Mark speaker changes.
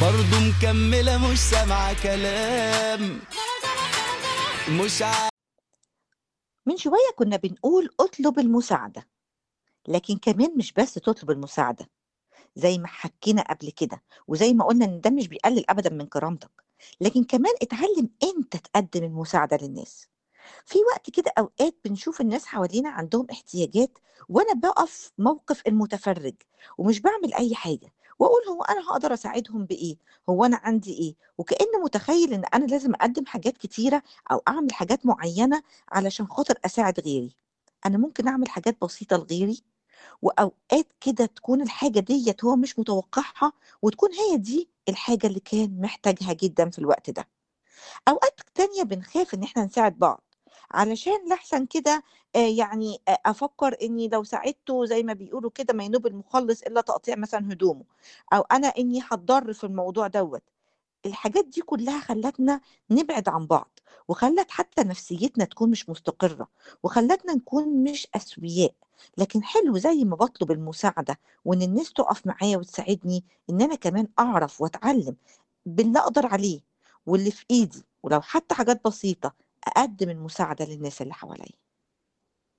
Speaker 1: برضو مكملة مش سامعة كلام مش ع...
Speaker 2: من شوية كنا بنقول اطلب المساعدة لكن كمان مش بس تطلب المساعدة زي ما حكينا قبل كده وزي ما قلنا ان ده مش بيقلل ابدا من كرامتك لكن كمان اتعلم انت تقدم المساعدة للناس في وقت كده اوقات بنشوف الناس حوالينا عندهم احتياجات وانا بقف موقف المتفرج ومش بعمل اي حاجة واقول هو انا هقدر اساعدهم بايه هو انا عندي ايه وكأنه متخيل ان انا لازم اقدم حاجات كتيرة او اعمل حاجات معينة علشان خاطر اساعد غيري انا ممكن اعمل حاجات بسيطة لغيري واوقات كده تكون الحاجه ديت هو مش متوقعها وتكون هي دي الحاجه اللي كان محتاجها جدا في الوقت ده اوقات تانية بنخاف ان احنا نساعد بعض علشان لحسن كده آه، يعني آه، افكر اني لو ساعدته زي ما بيقولوا كده ما ينوب المخلص الا تقطيع مثلا هدومه او انا اني هتضر في الموضوع دوت الحاجات دي كلها خلتنا نبعد عن بعض وخلت حتى نفسيتنا تكون مش مستقرة وخلتنا نكون مش أسوياء لكن حلو زي ما بطلب المساعدة وإن الناس تقف معايا وتساعدني إن أنا كمان أعرف وأتعلم باللي أقدر عليه واللي في إيدي ولو حتى حاجات بسيطة أقدم المساعدة للناس اللي حواليا